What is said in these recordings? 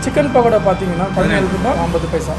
Chicken pakoda பார்த்தீங்கன்னா பதினேழு ரூபாய் ஐம்பது பைசா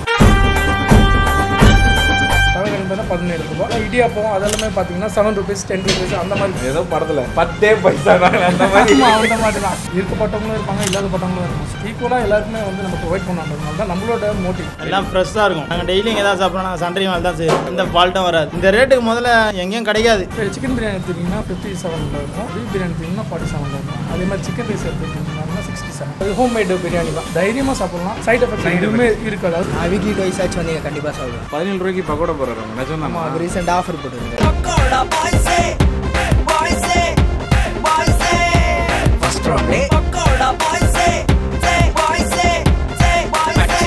தவறு என்பதுனா பதினேழு ரூபாய் இடியாப்பம் அதெல்லாமே பார்த்தீங்கன்னா செவன் ருபீஸ் டென் ருபீஸ் அந்த மாதிரி ஏதோ படத்துல பத்தே பைசா தான் அந்த மாதிரி ஆமா, அந்த மாதிரி தான் இருக்கப்பட்டவங்களும் இருப்பாங்க இல்லாதப்பட்டவங்களும் இருப்பாங்க ஈக்குவலாக எல்லாருக்குமே வந்து நம்ம ப்ரொவைட் பண்ணான்றதுனால தான் நம்மளோட மோட்டிவ் எல்லாம் ஃப்ரெஷ்ஷாக இருக்கும் நாங்கள் டெய்லி இங்கே தான் சாப்பிட்றோம் நாங்கள் சண்டை மேலே தான் செய்வோம் இந்த ஃபால்ட்டும் வராது இந்த ரேட்டுக்கு முதல்ல எங்கேயும் கிடைக்காது சிக்கன் பிரியாணி எடுத்துக்கிட்டிங்கன்னா ஃபிஃப்டி செவனில் இருக்கும் பீஃப் பிரியாணி எடுத்திங்கன்னா ஃபார்ட்டி செவனில் இருக்கும் அதே மாதிரி சிக்கன் ரைஸ் எடுத்துக்கிட்டிங்கன்னா சிக்ஸ்டி செவன் அது ஹோம் மேடு பிரியாணி தான் தைரியமாக சாப்பிடலாம் சைட் எஃபெக்ட் எதுவுமே இருக்காது அது நான் வீக்லி டுவைஸ் ஆச்சு வந்து கண்டிப்பாக சாப்பிடுவேன் பதினேழு ரூபாய்க்கு பக்கோடா போடுறாங்க நிஜம் தான் அது ரீசெண்டாக ஆஃபர் போட்டுருங்க Pakoda boys say, boys say, boys say. First round Pakoda boys say, say, boys say, say, boys say.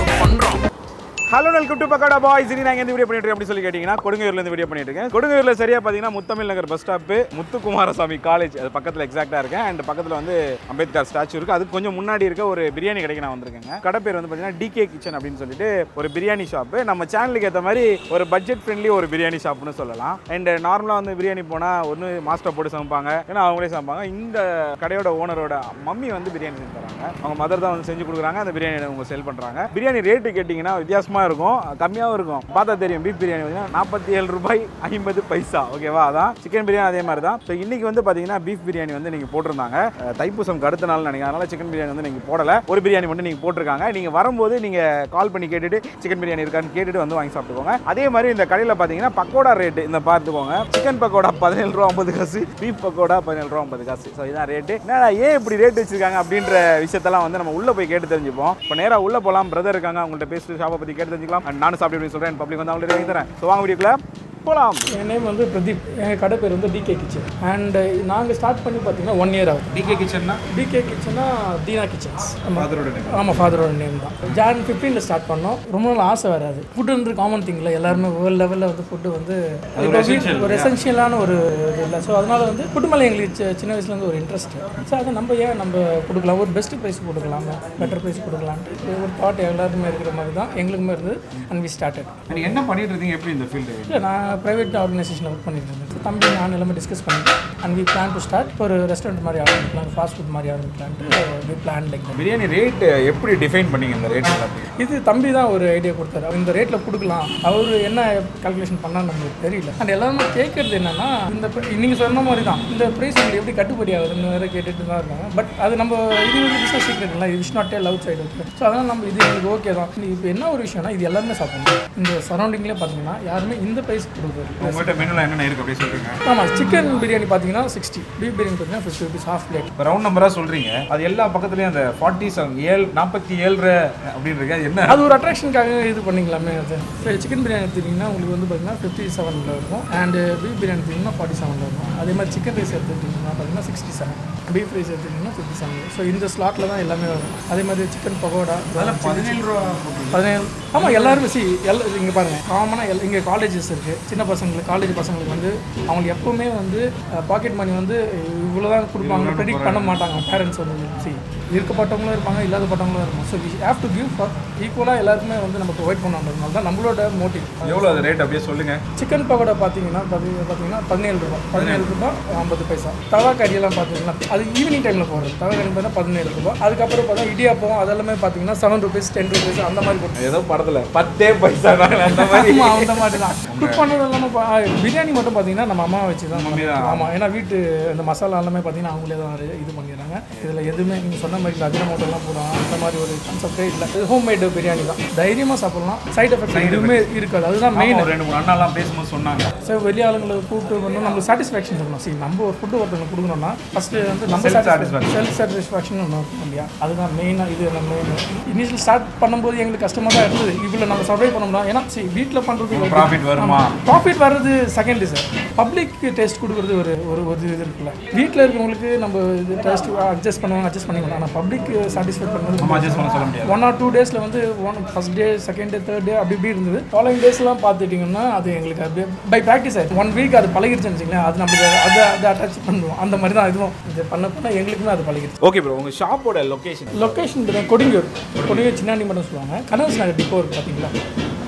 Hello welcome to pakoda boys இனி நாங்கள் எந்த வீடியோ பண்ணிட்டு இருக்கோம் அப்படி சொல்லி கேட்டிங்கன்னா கொடுங்கையூர்ல இருந்து வீடியோ பண்ணிட்டு இருக்கேன் கொடுங்கையூர்ல சரியா பார்த்தீங்கன்னா Muthamizh Nagar bus stop Muthukumaraswamy college அது பக்கத்தில் எக்ஸாக்டாக இருக்கேன் அண்ட் பக்கத்தில் வந்து அம்பேத்கர் ஸ்டாச்சு இருக்கு அதுக்கு கொஞ்சம் முன்னாடி இருக்க ஒரு பிரியாணி கடைக்கு நான் வந்திருக்கேங்க கடை பேர் வந்து பார்த்தீங்கன்னா டிகே கிச்சன் அப்படின்னு சொல்லிட்டு ஒரு பிரியாணி ஷாப்பு நம்ம சேனலுக்கு ஏற்ற மாதிரி ஒரு பட்ஜெட் ஃப்ரெண்ட்லி ஒரு பிரியாணி ஷாப்னு சொல்லலாம் அண்ட் நார்மலாக வந்து பிரியாணி போனால் ஒன்று மாஸ்டர் போட்டு சமைப்பாங்க ஏன்னா அவங்களே சமைப்பாங்க இந்த கடையோட ஓனரோட மம்மி வந்து பிரியாணி செஞ்சு தராங்க அவங்க மதர் தான் வந்து செஞ்சு கொடுக்குறாங்க அந்த பிரியாணி அவங்க செல் பண்ணுறாங்க பிரியாணி ரேட்டு கேட்டிங்கன்னா வித்தியாசமாக இருக்கும் கம்மியாகவும் இருக்கும் பார்த்தா தெரியும் பீஃப் பிரியாணி பார்த்தீங்கன்னா நாற்பத்தி ஏழு ரூபாய் ஐம்பது பைசா ஓகேவா அதான் சிக்கன் பிரியாணி அதே மாதிரி தான் ஸோ இன்னைக்கு வந்து பார்த்தீங்கன்னா பீஃப் பிரியாணி வந்து நீங்கள் போட்டிருந்தாங்க அஹ், தைப்பூசம் அடுத்த நாள் நினைக்கிறேன் அதனால சிக்கன் பிரியாணி வந்து நீங்கள் போடலை ஒரு பிரியாணி மட்டும் நீங்கள் போட்டிருக்காங்க நீங்கள் வரும்போது நீங்கள் கால் பண்ணி கேட்டுட்டு சிக்கன் பிரியாணி இருக்கான்னு கேட்டுட்டு வந்து வாங்கி சாப்பிட்டுக்கோங்க அதே மாதிரி இந்த கடையில் பார்த்தீங்கன்னா பக்கோடா ரேட்டு இந்த பார்த்துக்கோங்க சிக்கன் பக்கோடா பதினேழு ரூபா ஐம்பது காசு பீஃப் பக்கோடா பதினேழு ரூபா ஐம்பது காசு ஸோ இதான் ரேட்டு என்னடா ஏன் இப்படி ரேட் வச்சிருக்காங்க அப்படின்ற விஷயத்தெல்லாம் வந்து நம்ம உள்ள போய் கேட்டு தெரிஞ்சுப்போம் இப்போ நேராக உள்ள போகலாம் பிரதர் இருக்காங்க அவங்கள்ட்ட பேசிட்டு ஷாப்பை பற்றி கேட்டு தெரிஞ்சுக்கலாம் And நானும் சாப்பிட்டு அப்படின்னு சொல்கிறேன் பப்ளிக் வந்து அவங்கள்ட்ட வாங்கி தரேன் ஸோ வாங்க வீடியோக்குள்ள போகலாம் என் நேம் வந்து பிரதீப் எங்கள் கடை பேர் வந்து டிகே கிச்சன் அண்ட் நாங்கள் ஸ்டார்ட் பண்ணி பார்த்தீங்கன்னா ஒன் இயர் ஆகுது டிகே கிச்சன்னா டிகே கிச்சனா தீனா கிச்சன்ஸ் ஃபாதரோட நேம் ஆமாம் ஃபாதரோட நேம் தான் ஜான் ஃபிஃப்டீனில் ஸ்டார்ட் பண்ணோம் ரொம்ப நாள் ஆசை வராது ஃபுட்டுன்ற காமன் திங்கில் எல்லாருமே வேர்ல்டு லெவலில் வந்து ஃபுட்டு வந்து இப்போ வீட்டு- ஒரு எசென்ஷியலான ஒரு இது இல்லை ஸோ அதனால வந்து ஃபுட்டு மேலே எங்களுக்கு சி- சின்ன வயசுலேருந்து ஒரு இன்ட்ரெஸ்ட் ஸோ அதை நம்ம ஏன் நம்ம கொடுக்கலாம் ஒரு பெஸ்ட் ப்ரைஸ் கொடுக்கலாம் பெட்டர் ப்ரைஸ் கொடுக்கலான்ட்டு ஒரு தாட் எல்லாருமே இருக்கிற மாதிரி தான் எங்களுக்குமே இருந்தது அண்ட் வி ஸ்டார்டட் நீங்கள் என்ன பண்ணிட்டு இருக்கீங்க எப்படி இந்த ஃபீல்டு இல்லை நான் ப்ரைவேட் ஆர்கனைசேஷனில் ஒர்க் பண்ணிட்டு இருந்தேன் தம்பி நான் எல்லாமே டிஸ்கஸ் பண்ணிட்டு and we plan to start ஒரு ரெஸ்டாரண்ட் மாதிரி ஆரம்பிக்கலாம் ஃபாஸ்ட் ஃபுட் மாதிரி ஆரம்பிக்கலான்ட்டு we plan like biryani rate எப்படி டிஃபைன் பண்ணீங்க இந்த ரேட் எல்லாத்தையும் இது தம்பி தான் ஒரு ஐடியா கொடுத்தாரு அவர் இந்த ரேட்டில் கொடுக்கலாம் அவர் என்ன கால்குலேஷன் பண்ணான்னு நம்மளுக்கு தெரியல அண்ட் எல்லாருமே கேட்கறது என்னன்னா இந்த நீங்கள் சொன்ன மாதிரி தான் இந்த ப்ரைஸ் உங்களுக்கு எப்படி கட்டுப்படி ஆகுதுன்னு வேறு கேட்டுட்டு தான் இருக்காங்க பட் அது நம்ம இது ஒரு பிஸ்னஸ் சீக்ரெட் இல்லை it's not tell outside okay so அதனால் நம்ம இது எங்களுக்கு ஓகே தான் இப்போ என்ன ஒரு விஷயம்னா இது எல்லாருமே சாப்பிடணும் இந்த சரௌண்டிங்லேயே பார்த்தீங்கன்னா யாருமே இந்த ப்ரைஸ் கொடுக்குறது உங்கள்கிட்ட மெனுல என்னென்ன இருக்கு அப்படி சொல்றீங்க ஆமாம் சிக்கன் பிரியாணி பார்த்தீங்கன்னா சிக்ஸ்டி பீஃப் பிரியாணி பார்த்தீங்கன்னா ஃபிஃப்டி ருபீஸ் ஹாஃப் பிளேட் இப்போ ரவுண்ட் நம்பரா சொல்றீங்க அது எல்லா பக்கத்துலயும் அந்த ஃபார்ட்டி செவன் ஏழு நாற்பத்தி ஏழு அப்படின்னு இருக்கு அது என்ன அது ஒரு அட்ராக்ஷனுக்காக இது பண்ணிக்கலாமே அது சரி சிக்கன் பிரியாணி எடுத்துக்கிட்டிங்கன்னா உங்களுக்கு வந்து பார்த்தீங்கன்னா ஃபிஃப்டி செவனில் இருக்கும் அண்டு பீஃப் பிரியாணி எடுத்திங்கன்னா ஃபார்ட்டி செவனில் இருக்கும் அதே மாதிரி சிக்கன் ரைஸ் எடுத்துக்கிட்டிங்கன்னா பார்த்தீங்கன்னா சிக்ஸ்டி செவன் பீஃப் ரைஸ் எடுத்துக்கிட்டிங்கன்னா ஃபிஃப்டி செவன் ஸோ இந்த ஸ்லாட்டில் தான் எல்லாமே வரும் அதே மாதிரி சிக்கன் பகோடா பதினேழு ரூபா பதினேழு ஆமாம் எல்லாருமே சி எல்லா இங்கே பாருங்கள் காமனாக எல் இங்கே காலேஜஸ் இருக்குது சின்ன பசங்களுக்கு காலேஜ் பசங்களுக்கு வந்து அவங்களுக்கு எப்பவுமே வந்து பாக்கெட் மணி வந்து இவ்வளோ தான் கொடுப்பாங்க ப்ரெடிக்ட் பண்ண மாட்டாங்க பேரண்ட்ஸ் வந்து சி இருக்கப்பட்டவங்களும் இருப்பாங்க இல்லாதப்பட்டவங்களும் இருப்பாங்க so we have to give for ஈக்குவலாக எல்லாருக்குமே வந்து நம்ம ப்ரொவைட் பண்ணணுன்றதுனால தான் நம்மளோட மோட்டிவ் எவ்வளோ அது ரேட் அப்படியே சொல்லுங்க சிக்கன் பக்கோடா பார்த்தீங்கன்னா பாத்தி- பார்த்தீங்கன்னா பதினேழு ரூபாய் பதினேழு ரூபாய் ஐம்பது பைசா தவா கறியெல்லாம் பார்த்தீங்கன்னா அது ஈவினிங் டைமில் போடுறது தவா கறி பார்த்தீங்கன்னா பதினேழு ரூபாய் அதுக்கப்புறம் பார்த்தா இடியாப்பம் அதெல்லாமே பார்த்தீங்கன்னா செவன் ருபீஸ் டென் ருபீஸ் அந்த மாதிரி போட்டு ஏதோ படத்துல பத்தே பைசா தான் அந்த மாதிரி ஆமா அந்த மாதிரி தான் குக் பண்ணது எல்லாமே பா- பிரியாணி மட்டும் பார்த்தீங்கன்னா நம்ம அம்மா வச்சு தான் மம்மி தான். ஆமாம் ஏன்னா வீட்டு இந்த மசாலா எல்லாமே பார்த்தீங்கன்னா அவங்களே தான் இது- இது பண்ணிடுறாங்க இதில் எதுவுமே நீங்கள் சொன்ன மாதிரி இல்லை அஜினமோட்டெல்லாம் போடுவாங்க அந்த மாதிரி ஒரு கான்செப்டே இல்லை இது ஹோம் மேடு பிரியாணி தான் தைரியமாக சாப்பிடலாம் சைட் எஃபெக்ட் எதுவுமே இருக்காது அதுதான் மெயின் ஒரு ரெண்டு மூணு அண்ணாலாம் பேசும்போது சொன்னாங்க ஸோ வெளி ஆளுங்களை கூப்பிட்டு பண்ணணும் நம்மளுக்கு சாட்டிஸ்ஃபேக்ஷன் இருக்கணும் சரி நம்ம ஒரு ஃபுட்டு ஒருத்தவங்க கொடுக்கணும்னா ஃபஸ்ட்டு வந்து நம்ம Self satisfaction. செல்ஃப் சாட்டிஸ்ஃபேக்ஷன் ஒன்று இருக்கும் இல்லையா அதுதான் மெயினாக இது நம்ம இனிஷியல் ஸ்டார்ட் பண்ணும்போது எங்களுக்கு கஷ்டமாக தான் இருந்தது இவ்வளோ நம்ம சர்வை பண்ணோம்னா ஏன்னா சரி வீட்டில் பண்ணுறது profit வருமா? ப்ராஃபிட் வர்றது செகண்ட் சார் பப்ளிக் டேஸ்ட் கொடுக்குறது ஒரு ஒரு ஒரு இது இருக்குல்ல வீட்டில் இருக்கிறவங்களுக்கு நம்ம இது டேஸ்ட் அட்ஜஸ்ட் பண்ணுவாங்க அட்ஜஸ்ட் பண்ணிக்கலாம் ஆனால் பப்ளிக் சாட்டிஸ்ஃபை நம்ம பண்ணுறது அட்ஜஸ்ட் பண்ண சொல்ல முடியாது ஒன் ஆர் டூ டேஸில் வந்து one first day second day third day அப்படி இப்படி இருந்தது ஃபாலோயிங் டேஸ்லாம் பார்த்துட்டிங்கன்னா அது எங்களுக்கு அப்படியே பை ப்ராக்டிஸ் ஆயிடுச்சு ஒன் வீக் அது பழகிடுச்சுன்னு வச்சுங்களேன் அது நம்ம அதை அதை அட்டாச் பண்ணுவோம் அந்த மாதிரி தான் இதுவும் இது பண்ண பண்ண எங்களுக்குமே அது பழகிடுச்சு ஓகே ப்ரோ உங்க ஷாப்போட லொகேஷன் லொக்கேஷன் கொடுங்கியூர் கொடுங்கியூர் சின்னாண்டி மட்டும் சொல்லுவாங்க கனர்ஸ் நகர் டிப்போ இருக்கு பார்த்தீங்களா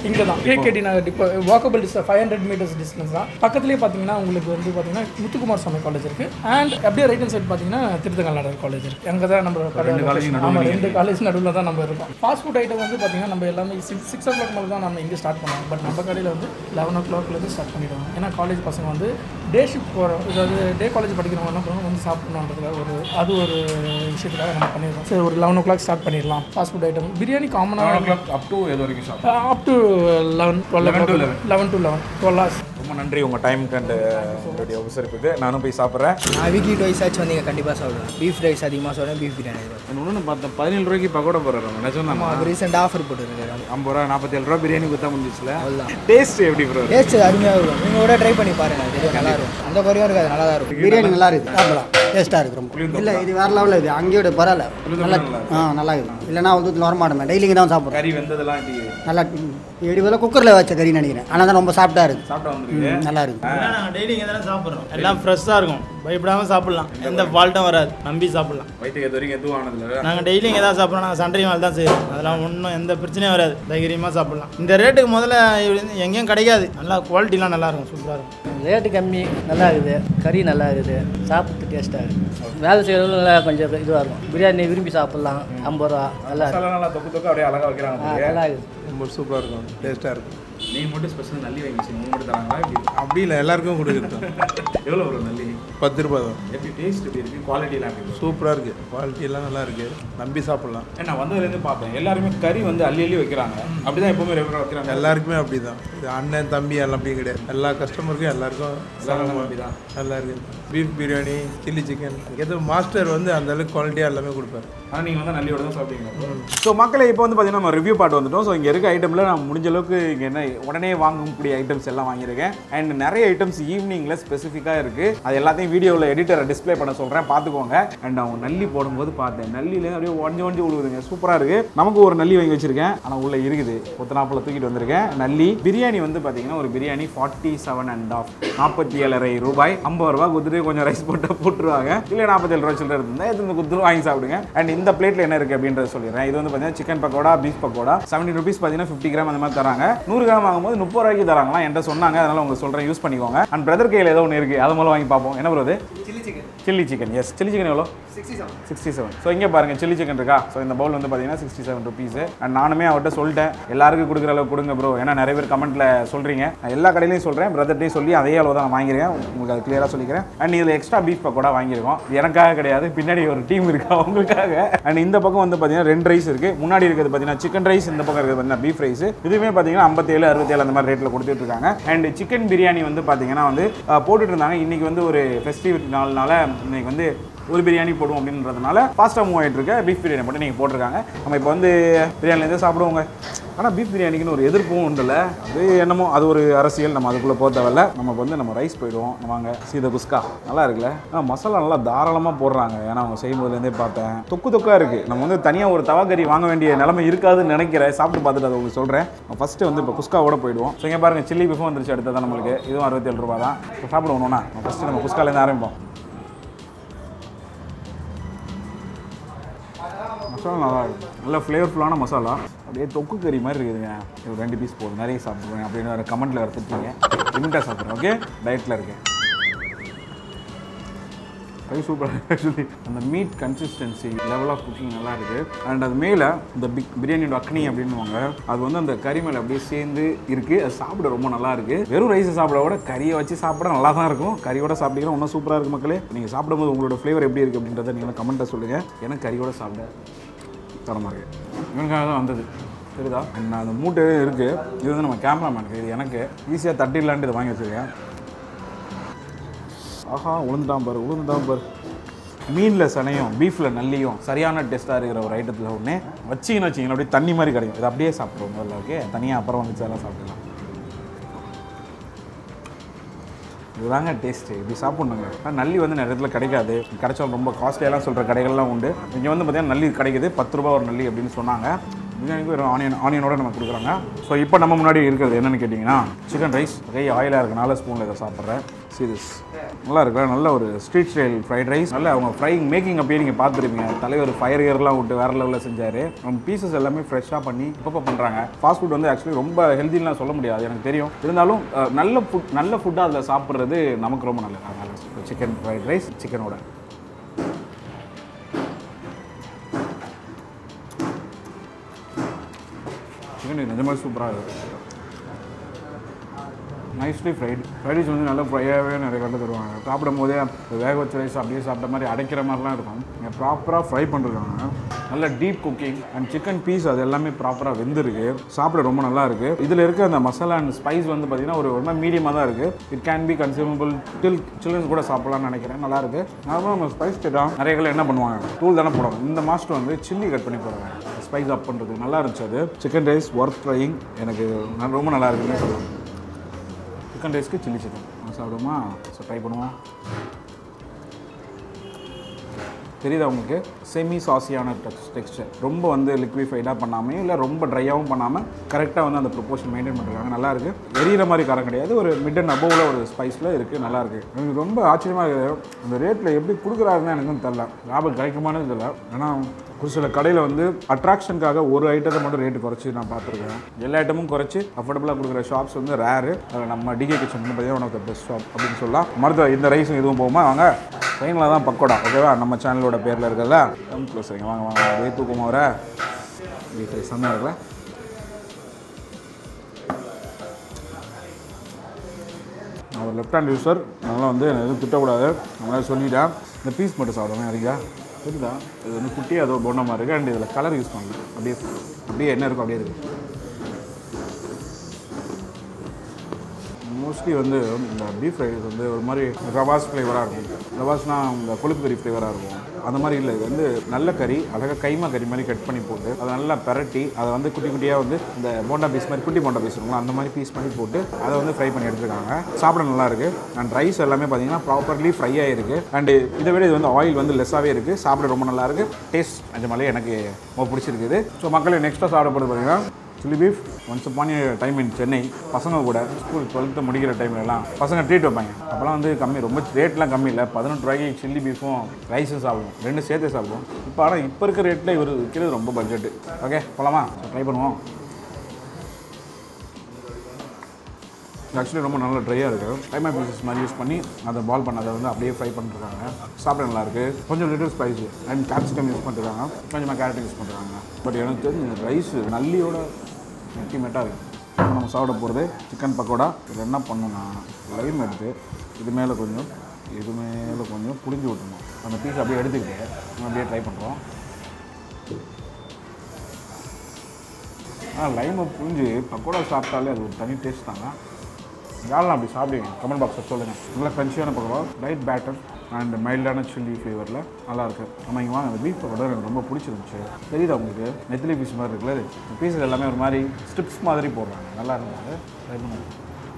இங்கே தான் ஏகேடி நகர் இப்போ walkable distance five hundred meters distance தான் பக்கத்துலேயே பார்த்தீங்கன்னா உங்களுக்கு வந்து பார்த்தீங்கன்னா முத்துக்குமார் சுவாமி காலேஜ் இருக்குது அண்ட் அப்படியே ரைட் ஹேண்ட் சைடு பார்த்தீங்கன்னா திருத்தங்கல் காலேஜ் இருக்குது அங்கே தான் நம்ம ஆமாம் ரெண்டு காலேஜ் நடுவில் தான் நம்ம இருக்கோம் ஃபாஸ்ட் ஃபுட் ஐட்டம் வந்து பார்த்தீங்கன்னா நம்ம எல்லாமே சிக்ஸ் சிக்ஸ் ஓ கிளாக் மேலே தான் நம்ம இங்கே ஸ்டார்ட் பண்ணுவோம் பட் நம்ம கடையில் வந்து லெவன் ஓ கிளாக்லேருந்து ஸ்டார்ட் பண்ணிடுவோம் ஏன்னா காலேஜ் பசங்க வந்து டே ஷிஃப்ட் போகிறோம் அதாவது டே காலேஜ் படிக்கிறவங்க என்ன பண்ணுவாங்க வந்து சாப்பிடணுன்றதுக்காக ஒரு அது ஒரு விஷயத்துக்காக நம்ம பண்ணிடுறோம் சரி ஒரு லெவன் ஓ கிளாக் ஸ்டார்ட் பண்ணிடலாம் ஃபாஸ்ட் ஃபுட் ஐட்டம் பிரியாணி காமனாக அப் டு எது வரைக்கும் shop up to eleven twelve eleven to eleven twelve hours ரொம்ப நன்றி உங்கள் டைம் கண்டு உங்களுடைய உபசரிப்புக்கு நானும் போய் சாப்பிட்றேன் நான் வீக்லி டுவைஸ் ஆச்சு வந்தீங்க கண்டிப்பாக சாப்பிடுவேன் பீஃப் ரைஸ் அதிகமாக சாப்பிடுவேன் பீஃப் பிரியாணி இன்னொன்று பார்த்தேன் பதினேழு ரூபாய்க்கு பக்கோடா போடுறாங்க நிஜம் ஆமாம் அது ரீசெண்ட் ஆஃபர் போட்டுருக்காரு ஐம்பது ரூபா நாற்பத்தேழு ரூபா பிரியாணி கொடுத்தா முடிஞ்சிச்சுல அவ்வளோதான் டேஸ்ட் எப்படி ப்ரோ டேஸ்ட் அருமையாக இருக்கும் நீங்கள் கூட ட்ரை பண்ணி பாருங்க தெரியும் நல்லா இருக்கும் அந்த குறையும் இருக்காது நல்லா தான் இருக்கும் பிரியாணி நல்லா இருக்குது சாப்பிடலாம் டேஸ்ட்டாக இருக்கு ரொம்ப இல்லை இது வேறு லெவலில் இது அங்கேயோட பரவாயில்ல நல்லா ஆ நல்லா இருக்குது இல்லைனா வந்து வர மாட்டோம் டெய்லி இங்கே தான் சாப்பிட்றோம் கறி வெந்ததெல்லாம் எப்படி நல்லா எடி வேலை குக்கரில் வச்ச கறி நினைக்கிறேன் ஆனால் தான் ரொம்ப சாப்பிட்டா இருக்குது சாப்பிட்டா வந்துருக்கு ம், நல்லா இருக்குது ஏன்னா நாங்கள் டெய்லி இங்கே தானே சாப்பிட்றோம் எல்லாம் ஃப்ரெஷ்ஷாக இருக்கும் பயப்படாமல் சாப்பிட்லாம் எந்த ஃபால்ட்டும் வராது நம்பி சாப்பிட்லாம் வயிற்றுக்கு எது வரைக்கும் எதுவும் ஆனதில்ல நாங்கள் டெய்லி இங்கே தான் சாப்பிட்றோம் நாங்கள் சண்டை மேலே தான் செய்வோம் அதெல்லாம் ஒன்றும் எந்த பிரச்சனையும் வராது தைரியமாக சாப்பிட்லாம் இந்த ரேட்டுக்கு முதல்ல இப்படி எங்கேயும் கிடைக்காது நல்லா குவாலிட்டிலாம் நல்லா இருக்கும் சூப்பராக இருக்கும் ரேட்டு கம்மி நல்லா இருக்குது கறி நல்லா இருக்குது சாப்பிட்டு டேஸ்ட்டாக இருக்குது வேலை செய்கிறவங்களும் நல்லா கொஞ்சம் இதுவாக இருக்கும் பிரியாணி விரும்பி சாப்பிட்லாம் ஐம்பது ரூபா நல்லா இருக்கு நல்லா தொக்கு தொக்கு அப்படியே அழகாக வைக்கிறாங்க ஆ, போலயே. நல்லா இருக்குது ரொம்ப சூப்பராக இருக்கும் டேஸ்ட்டாக இருக்கும் நீங்க மட்டும் ஸ்பெஷல் நல்லி வாங்கி நீங்க மட்டும் தராங்களா எப்படி அப்படி இல்லை எல்லாருக்கும் கொடுக்குறோம் எவ்வளோ வரும் நல்லி பத்து ரூபா தான் எப்படி டேஸ்ட் எப்படி இருக்கு குவாலிட்டிலாம் எப்படி இருக்கு சூப்பராக இருக்குது குவாலிட்டியெல்லாம் நல்லா இருக்குது நம்பி சாப்பிட்லாம் நான் வந்ததுலேருந்து பார்த்தேன் எல்லாருமே கறி வந்து அள்ளி அள்ளி வைக்கிறாங்க அப்படிதான் எப்பவுமே ரெகுலராக வைக்கிறாங்க எல்லாருக்குமே அப்படி தான் இது அண்ணன் தம்பி எல்லாம் அப்படி கிடையாது எல்லா கஸ்டமருக்கும் எல்லாருக்கும் எல்லாரும் அப்படிதான். நல்லா இருக்குது பீஃப் பிரியாணி சில்லி சிக்கன் எது மாஸ்டர் வந்து அந்த அளவுக்கு குவாலிட்டியாக எல்லாமே கொடுப்பாரு ஆனால் நீங்கள் வந்து நல்லியோட தான் சாப்பிட்டீங்க ஸோ மக்களை இப்போ வந்து பார்த்தீங்கன்னா நம்ம ரிவ்யூ பார்ட் வந்துட்டோம் ஸோ இங்கே இருக்க ஐட்டமில் நான் முடிஞ்ச அளவுக்கு இங்கே என்ன உடனே வாங்கக்கூடிய ஐட்டம்ஸ் எல்லாம் வாங்கியிருக்கேன் அண்ட் நிறைய ஐட்டம்ஸ் ஈவினிங்கில் ஸ்பெசிஃபிக்காக இருக்குது அது எல்லாத்தையும் வீடியோவில் எடிட்டரை டிஸ்ப்ளே பண்ண சொல்கிறேன் பார்த்துக்கோங்க அண்ட் அவங்க நல்லி போடும்போது பார்த்தேன் நல்லியில் அப்படியே ஒஞ்சு ஒஞ்சு விழுவுதுங்க சூப்பராக இருக்குது நமக்கு ஒரு நல்லி வாங்கி வச்சிருக்கேன் ஆனால் உள்ளே இருக்குது கொத்தனாப்பில் தூக்கிட்டு வந்திருக்கேன் நல்லி பிரியாணி வந்து பார்த்தீங்கன்னா ஒரு biryani forty seven and half நாற்பத்தி ஏழரை ரூபாய் ஐம்பது ரூபா கொடுத்துட்டு கொஞ்சம் ரைஸ் போட்டு போட்டுருவாங்க இல்லை நாற்பத்தேழு ரூபா சில்லற இருந்தால் எடுத்து கொடுத்துரு வாங்கி சாப்பிடுங்க அண்ட் இந்த பிளேட்டில் என்ன இருக்குது அப்படின்றத சொல்லிடுறேன் இது வந்து பார்த்தீங்கன்னா chicken pakoda beef pakoda seventy rupees பார்த்தீங்கன்னா ஃபிஃப்டி கிராம் அந்த மாதிரி தராங்க நூறு கிராம் வாங்கும்போது முப்பது ரூபாய்க்கு தராங்களா என்கிட்ட சொன்னாங்க அதனால உங்களுக்கு சொல்கிறேன் யூஸ் பண்ணிக்கோங்க அண்ட் பிரதர் கையில் ஏதோ ஒன்று இருக்குது அது மூலம் வாங்கி பார்ப்போம் என்ன bro chilli chicken yes chilli chicken எவ்வளோ சிக்ஸ்டி செவன் ஸோ இங்கே பாருங்க சில்லி சிக்கன் இருக்கா ஸோ இந்த பவுல் வந்து பார்த்தீங்கன்னா சிக்ஸ்டி செவன் ருபீஸ் அண்ட் நானுமே அவர்கிட்ட சொல்லிட்டேன் எல்லாருக்கும் கொடுக்குற அளவுக்கு கொடுங்க ப்ரோ ஏன்னா நிறைய பேர் கமெண்ட்டில் சொல்கிறீங்க நான் எல்லா கடையிலையும் சொல்கிறேன் பிரதர்ட்டையும் சொல்லி அதே அளவு தான் நான் வாங்கியிருக்கேன் உங்களுக்கு அது கிளியராக சொல்லிக்கிறேன் அண்ட் இதில் எக்ஸ்ட்ரா பீஃப் பக்கோடா வாங்கியிருக்கோம் இது எனக்காக கிடையாது பின்னாடி ஒரு டீம் இருக்கா அவங்களுக்காக அண்ட் இந்த பக்கம் வந்து பார்த்தீங்கன்னா ரெண்டு ரைஸ் இருக்குது முன்னாடி இருக்கிறது பார்த்தீங்கன்னா சிக்கன் ரைஸ் இந்த பக்கம் இருக்கிறது பார்த்தீங்கன்னா பீஃப் ரைஸ் இதுவுமே பார்த்தீங்கன்னா ஐம்பத்தேழு அறுபத்தேழு அந்த மாதிரி ரேட்டில் கொடுத்துட்டு இருக்காங்க அண்ட் சிக்கன் பிரியாணி வந்து பார்த்தீங்கன்னா வந்து அஹ், போட்டுட்டு இருந்தாங்க இன்னைக்கு வந்து ஒரு ஃபெஸ்டிவ் நாள்னால இன்னைக்கு வந்து ஒரு பிரியாணி போடுவோம் அப்படின்றதுனால ஃபாஸ்ட்டாக மூவ் ஆகிட்டு இருக்க பீஃப் பிரியாணி மட்டும் நீங்கள் போட்டிருக்காங்க நம்ம இப்போ வந்து பிரியாணிலேருந்து சாப்பிடுவோங்க ஆனால் பீஃப் பிரியாணிக்குன்னு ஒரு எதிர்ப்பும் உண்டுல்ல அது என்னமோ அது ஒரு அரசியல் நம்ம அதுக்குள்ளே போக தேவையில்ல நம்ம இப்ப வந்து நம்ம ரைஸ் போயிடுவோம் வாங்க சீத குஸ்கா நல்லா இருக்குல்ல ஆ மசாலா நல்லா தாராளமாக போடுறாங்க ஏன்னா அவங்க செய்யும்போதுலேருந்தே பார்த்தேன் தொக்கு தொக்காக இருக்குது நம்ம வந்து தனியாக ஒரு தவாக்கறி வாங்க வேண்டிய நிலைமை இருக்காதுன்னு நினைக்கிறேன் சாப்பிட்டு பார்த்துட்டு அதை உங்களுக்கு சொல்கிறேன் ஃபஸ்ட்டு வந்து இப்போ குஸ்காவோட போயிடுவோம் ஸோ இங்கே பாருங்கள் சில்லி பீஃபும் வந்துருச்சு அடுத்ததான் நம்மளுக்கு இதுவும் அறுபத்தேழு ரூபா தான் இப்போ சாப்பிடுவோம்னா ஃபஸ்ட்டு நம்ம குஸ்காலேருந்து ஆரம்பிப்போம் மசாலா நல்லா இருக்கு நல்ல ஃப்ளேவர்ஃபுல்லான மசாலா அப்படியே தொக்கு கறி மாதிரி இருக்குதுங்க இது ரெண்டு பீஸ் போதும் நிறைய சாப்பிடுவேன் அப்படின்னு வேறு கமெண்ட்டில் வேறு திட்டுறீங்க லிமிட்டாக சாப்பிட்றேன் ஓகே டயட்டில் இருக்கேன் கை சூப்பர் ஆக்சுவலி அந்த meat consistency level of cooking நல்லா இருக்குது அண்ட் அது மேலே இந்த பிக் பிரியாணியோட அக்னி அப்படின்னுவாங்க அது வந்து அந்த கறி மேலே அப்படியே சேர்ந்து இருக்குது அது சாப்பிட ரொம்ப நல்லா இருக்குது வெறும் ரைஸை சாப்பிட விட கறியை வச்சு சாப்பிட நல்லா தான் இருக்கும் கறியோட சாப்பிட்டீங்கன்னா இன்னும் சூப்பராக இருக்குது மக்களே நீங்கள் சாப்பிடும்போது உங்களோட ஃப்ளேவர் எப்படி இருக்குது அப்படின்றத நீங்கள் கமெண்ட்டில் சொல்லுங்கள் எனக்கு கறியோட சாப்பிட தரமாக இருக்குது இவனுக்காக தான் வந்தது தெரியுதா நான் அந்த மூட்டை இருக்குது இது வந்து நம்ம கேமராமேனுக்கு இது எனக்கு ஈஸியாக தட்டிடலான்ட்டு இதை வாங்கி வச்சுருக்கேன் ஆஹா உளுந்துட்டான் பாரு உளுந்துட்டான் பாரு மீனில் சனையும் பீஃபில் நல்லியும் சரியான டேஸ்ட்டாக இருக்கிற ஒரு ஐட்டத்தில் ஒன்று வச்சிங்கன்னு வச்சிங்கன்னா அப்படியே தண்ணி மாதிரி கிடைக்கும் இதை அப்படியே சாப்பிடுவோம் முதல்ல ஓகே தனியாக அப்புறம் வந்துச்சு அதெல்லாம் சாப்பிடலாம் இதுதாங்க டேஸ்ட்டு இப்படி சாப்பிட்ணுங்க ஆனால் நல்லி வந்து நிறைய இடத்துல கிடைக்காது கிடைச்சாலும் ரொம்ப காஸ்ட்லியெல்லாம் சொல்கிற கடைகள்லாம் உண்டு இங்கே வந்து பார்த்தீங்கன்னா நல்லி கிடைக்குது பத்து ரூபா ஒரு நல்லி அப்படின்னு சொன்னாங்க பிரியாணிக்கு ஒரு ஆனியன் ஆனியனோட நம்ம கொடுக்குறாங்க ஸோ இப்போ நம்ம முன்னாடி இருக்கிறது என்னென்னு கேட்டிங்கன்னா சிக்கன் ரைஸ் கை ஆயிலாக இருக்கனால ஸ்பூனில் இதை சாப்பிட்றேன் சீரியஸ் நல்லா இருக்குல்ல நல்ல ஒரு ஸ்ட்ரீட் ஸ்டைல் ஃப்ரைட் ரைஸ் நல்ல அவங்க ஃப்ரைங் மேக்கிங் அப்பயே நீங்கள் பார்த்துருப்பீங்க தலைவர் ஃபயர் இயர்லாம் விட்டு வேறு லெவலில் செஞ்சார் அவங்க பீசஸ் எல்லாமே ஃப்ரெஷ்ஷாக பண்ணி இப்போ பண்ணுறாங்க ஃபாஸ்ட் ஃபுட் வந்து ஆக்சுவலி ரொம்ப ஹெல்த்திலாம் சொல்ல முடியாது எனக்கு தெரியும் இருந்தாலும் அஹ், நல்ல ஃபுட் நல்ல ஃபுட்டாக அதில் சாப்பிட்றது நமக்கு ரொம்ப நல்லது அதனால் சிக்கன் ஃப்ரைட் ரைஸ் சிக்கனோட சிக்கன் நிஜமாக சூப்பராக இருக்குது நைஸ்லி ஃப்ரைட் ஃப்ரைட் ரைஸ் வந்து நல்லா ஃப்ரையாகவே நிறைய கண்டு தருவாங்க சாப்பிடும் போதே வேக வச்ச ரைஸ் அப்படியே சாப்பிட்ட மாதிரி அடைக்கிற மாதிரிலாம் இருக்கும் இங்கே ப்ராப்பராக ஃப்ரை பண்ணிருக்காங்க நல்ல deep cooking and chicken piece அது எல்லாமே ப்ராப்பராக வெந்திருக்கு சாப்பிட ரொம்ப நல்லா இருக்கு இதில் இருக்க அந்த மசாலா அண்ட் ஸ்பைஸ் வந்து பார்த்தீங்கன்னா ஒரு ஒரு மீடியமாக தான் இருக்குது it can be consumable till childrens கூட சாப்பிடலாம்னு நினைக்கிறேன் நல்லா இருக்கு நார்மலாக நம்ம ஸ்பைஸ் கேட்டால் நிறைய பேர் என்ன பண்ணுவாங்க தூள் தானே போடுவாங்க இந்த மாஸ்டர் வந்து சில்லி கட் பண்ணி போடுறாங்க ஸ்பைஸ் அப் பண்ணுறது நல்லா இருந்துச்சு அது சிக்கன் ரைஸ் ஒர்த் ஃப்ரையிங் எனக்கு நான் ரொம்ப நல்லா இருக்குன்னு சொல்லுவேன் சிக்கன் ரைஸ்க்கு சில்லி சிக்கன் சாப்பிடுமா ஸோ ட்ரை பண்ணுவோம் தெரியுதா உங்களுக்கு செமி சாசியான டெக்ஸ் டெக்ஸ்டர் ரொம்ப வந்து லிக்விஃபைடாக பண்ணாமல் இல்லை ரொம்ப ட்ரையாகவும் பண்ணாமல் கரெக்டாக வந்து அந்த ப்ரொப்போர்ஷன் மெயின்டைன் பண்ணுறாங்க நல்லா இருக்கு எரியிற மாதிரி காரம் கிடையாது ஒரு மிட் அண்ட் அபோவில் ஒரு ஸ்பைஸில் இருக்குது நல்லா இருக்கு எனக்கு ரொம்ப ஆச்சரியமாக இருக்குது அந்த ரேட்டில் எப்படி கொடுக்குறாருன்னு எனக்கும் தெரில லாபம் கிடைக்குமானது தெரியல ஏன்னா ஒரு சில கடையில் வந்து அட்ராக்ஷனுக்காக ஒரு ஐட்டத்தை மட்டும் ரேட்டு குறைச்சி நான் பார்த்துருக்கேன் எல்லா ஐட்டமும் குறைச்சி அஃபோர்டபுளாக கொடுக்குற ஷாப்ஸ் வந்து ரேரு நம்ம டிகே கிச்சன் வந்து பார்த்தீங்கன்னா one of the best shop அப்படின்னு சொல்லலாம் மருத்துவ இந்த ரைஸும் இதுவும் போகுமா வாங்க ட்ரெயினில் தான் பக்கோடா ஓகேவா நம்ம சேனலோட பேரில் இருக்கிறதா எம் க்ளோஸ் வாங்க வாங்க வாங்க அப்படியே தூக்கம் வர வீட்டு செம்மையாக இருக்குல்ல நான் ஒரு லெஃப்ட் ஹேண்ட் யூஸர் அதனால் வந்து எனக்கு எதுவும் திட்டக்கூடாது அதனால் சொல்லிட்டேன் இந்த பீஸ் மட்டும் சாப்பிடுவேன் சரிங்களா தெரியுதா இது வந்து குட்டியாக ஏதோ போன மாதிரி இருக்குது அண்ட் இதில் கலர் யூஸ் பண்ணல அப்படியே அப்படியே என்ன இருக்கும் அப்படியே இருக்குது மோஸ்ட்லி வந்து இந்த பீஃப் ரைஸ் வந்து ஒரு மாதிரி ரவாஸ் ஃப்ளேவராக இருக்கும் ரவாஸ்னால் இந்த கொழுப்பு கறி ஃப்ளேவராக இருக்கும் அந்த மாதிரி இல்லை இது வந்து நல்ல கறி அழகாக கைமா கறி மாதிரி கட் பண்ணி போட்டு அதை நல்லா பெரட்டி அதை வந்து குட்டி குட்டியாக வந்து இந்த போண்டா பீஸ் மாதிரி குட்டி போண்டா பீஸ் இருக்குங்களா அந்த மாதிரி பீஸ் பண்ணி போட்டு அதை வந்து ஃப்ரை பண்ணி எடுத்துருக்காங்க சாப்பிட நல்லா இருக்கு அண்ட் ரைஸ் எல்லாமே பார்த்தீங்கன்னா ப்ராப்பர்லி ஃப்ரை ஆகிருக்கு அண்ட் இதை விட இது வந்து ஆயில் வந்து லெஸ்ஸாகவே இருக்குது சாப்பிட ரொம்ப நல்லா இருக்கு டேஸ்ட் நிஜமாலே எனக்கு ரொம்ப பிடிச்சிருக்குது ஸோ மக்கள் நெக்ஸ்ட்டாக சாப்பிடப்படுது பார்த்தீங்கன்னா chilli beef once upon time in Chennai பசங்க கூட ஸ்கூல் டுவெல்த்து முடிக்கிற டைம்லலாம் பசங்க ட்ரீட் வைப்பாங்க அப்போலாம் வந்து கம்மி ரொம்ப ரேட்லாம் கம்மி இல்லை பதினெட்டு ரூபாய்க்கு சில்லி பீஃபும் ரைஸும் சாப்பிடுவோம் ரெண்டு சேர்த்தே சாப்பிடுவோம் இப்போ ஆனால் இப்போ இருக்க ரேட்டில் இவர் விற்கிறது ரொம்ப பட்ஜெட்டு ஓகே போகலாமா ட்ரை பண்ணுவோம் ஆக்சுவலி ரொம்ப நல்ல ட்ரையாக இருக்குது டைமா பீசஸ் மாதிரி யூஸ் பண்ணி அதை பால் பண்ணதை வந்து அப்படியே ஃப்ரை பண்ணிருக்காங்க சாப்பிட நல்லா இருக்கு கொஞ்சம் little spicy and capsicum use பண்ணிருக்காங்க கொஞ்சமாக கேரட் யூஸ் பண்ணுறாங்க பட் எனக்கு தெரிஞ்சு இந்த ரைஸ் நல்லியோட அல்டிமேட்டாக இருக்குது இப்போ நம்ம சாப்பிட போகிறது சிக்கன் பக்கோடா இது என்ன பண்ணணும்னா லைம் எடுத்து இது மேலே கொஞ்சம் இது மேலே கொஞ்சம் புளிஞ்சு விட்டுணும் அந்த பீஸ் அப்படியே எடுத்துக்கிட்டு நம்ம அப்படியே ட்ரை பண்ணுறோம் ஆ லைமை புரிஞ்சு பக்கோடா சாப்பிட்டாலே அது ஒரு தனி டேஸ்ட் தாங்க யாரெல்லாம் அப்படி சாப்பிடுவீங்க கமெண்ட் பாக்ஸில் சொல்லுங்கள் நல்லா க்ரன்ச்சியான பக்கோடா லைட் பேட்டர் அண்ட் மைல்டான சில்லி ஃப்ளேவரில் நல்லாயிருக்கு நம்ம இங்கே வாங்க அந்த பீஃப் பக்கோடா எனக்கு ரொம்ப பிடிச்சிருந்துச்சு தெரியுதா உங்களுக்கு நெத்திலி பீஸ் மாதிரி இருக்குல்ல இது பீஸஸ் எல்லாமே ஒரு மாதிரி ஸ்ட்ரிப்ஸ் மாதிரி போடுறாங்க நல்லா இருந்தது ட்ரை பண்ணுங்க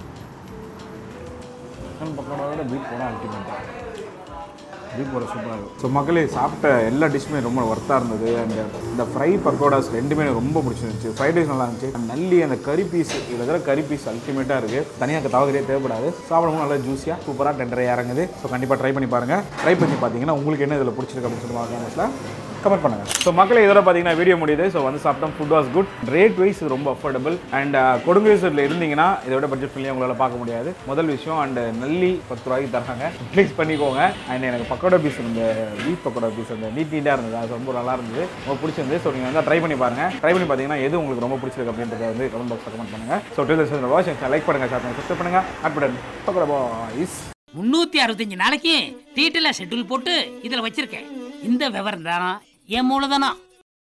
சிக்கன் பக்கோடாவோட பீஃப் போட அல்டிமேட்டாக பீஃப் போட சூப்பராக இருக்கும் ஸோ மக்களே சாப்பிட்ட எல்லா டிஷ்ஷுமே ரொம்ப ஒர்த்தாக இருந்தது அண்ட் இந்த ஃப்ரை பக்கோடாஸ் ரெண்டுமே எனக்கு ரொம்ப பிடிச்சிருந்துச்சு ஃப்ரைட் ரைஸ் நல்லா இருந்துச்சு And நல்லி அந்த கறி பீஸ் இதில் இருக்கிற கறி பீஸ் அல்டிமேட்டாக இருக்குது தனியாக தவறே தேவைப்படாது சாப்பிடும்போது நல்லா ஜூஸியாக சூப்பராக டெண்டராக இறங்குது ஸோ கண்டிப்பாக ட்ரை பண்ணி பாருங்கள் ட்ரை பண்ணி பார்த்தீங்கன்னா உங்களுக்கு என்ன இதில் பிடிச்சிருக்கு அப்படின்னு சொல்லுவாங்க கமெண்ட் பண்ணுங்க ஸோ மக்களே இதோட பார்த்தீங்கன்னா வீடியோ முடியுது ஸோ வந்து சாப்பிட்டோம் food was good rate wise ரொம்ப அஃபோர்டபுள் அண்ட் கொடுங்கூரில் இருந்தீங்கன்னா இதை விட பட்ஜெட் ஃப்ரெண்ட்லி உங்களால் பார்க்க முடியாது முதல் விஷயம் அண்ட் நல்லி பத்து ரூபாய்க்கு தராங்க ப்ளீஸ் பண்ணிக்கோங்க அண்ட் எனக்கு பக்கோடா பீஸ் இந்த பீஃப் பக்கோடா பீஸ் அந்த நீட் நீட்டாக இருந்தது அது ரொம்ப நல்லா இருந்தது ரொம்ப பிடிச்சிருந்து ஸோ நீங்கள் வந்து ட்ரை பண்ணி பாருங்க ட்ரை பண்ணி பார்த்தீங்கன்னா எது உங்களுக்கு ரொம்ப பிடிச்சிருக்கு அப்படின்றத வந்து கமெண்ட் பாக்ஸில் கமெண்ட் பண்ணுங்க ஸோ டெலிவிஷன் வாட்ச் லைக் பண்ணுங்க ஷேர் பண்ணுங்க சப்ஸ்கிரைப் பண்ணுங்க ஆட் பட்டன் பக்கோடா பாய்ஸ் முன்னூத்தி அறுபத்தஞ்சு நாளைக்கு டீட்டெயிலாக ஷெட்யூல் போட்டு இதில் வச்சிருக்கேன் இந்த விவரம் தானா என் மூலதனம்